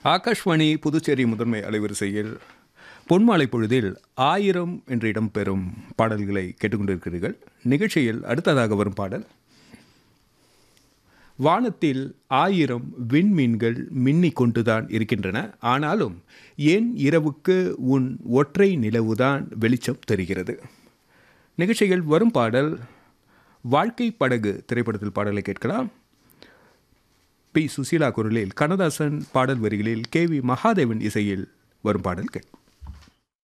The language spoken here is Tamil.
ஆகாஷ்வாணி புதுச்சேரி முதன்மை அலைவரிசையில் பொன்மாலை பொழுதில் ஆயிரம் என்று இடம்பெறும் பாடல்களை கேட்டுக்கொண்டிருக்கிறீர்கள் நிகழ்ச்சியில் அடுத்ததாக வரும் பாடல் வானத்தில் ஆயிரம் விண்மீன்கள் மின்னிக் கொண்டுதான் இருக்கின்றன ஆனாலும் ஏன் இரவுக்கு உன் ஒற்றை நிலவுதான் வெளிச்சம் தெரிகிறது நிகழ்ச்சியில் வரும் பாடல் வாழ்க்கை படகு திரைப்படத்தில் பாடலை கேட்கலாம் பி சுசீலா குரலில் கண்ணதாசன் பாடல் வரிகளில் கே வி மகாதேவன் இசையில் வரும் பாடல் கேட்கும்